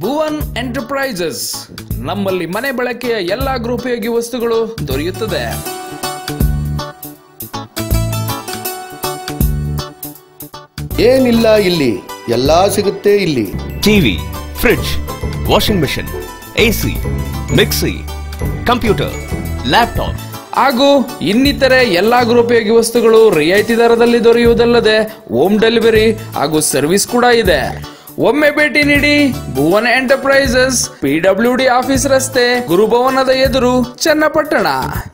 Bhuvan enterprises ನಮ್ಮಲ್ಲಿ ಮನೆ ಬಳಕೆಯ ಎಲ್ಲಾ ಗೃಹೋಪಯೋಗಿ ವಸ್ತುಗಳು ದೊರೆಯುತ್ತದೆ ಏನಿಲ್ಲ ಇಲ್ಲಿ ಎಲ್ಲಾ ಸಿಗುತ್ತೆ ಇಲ್ಲಿ TV fridge washing machine AC mixie computer laptop ಹಾಗೂ ಇನ್ನಿತರೆ ಎಲ್ಲಾ ಗೃಹೋಪಯೋಗಿ ವಸ್ತುಗಳು ರಿಯಾಯಿತಿ ದರದಲ್ಲಿ ದೊರೆಯುವುದಲ್ಲದೆ ಹೋಮ್ ಡೆಲಿವರಿ ಹಾಗೂ ಸರ್ವಿಸ್ ಕೂಡ ಇದೆ ಒಮ್ಮೆ ಭೇಟಿ ನೀಡಿ Bhuvan enterprises P W D office ರಸ್ತೆ ಗುರುಭವನದ ಎದುರು ಚನ್ನಪಟ್ಟಣ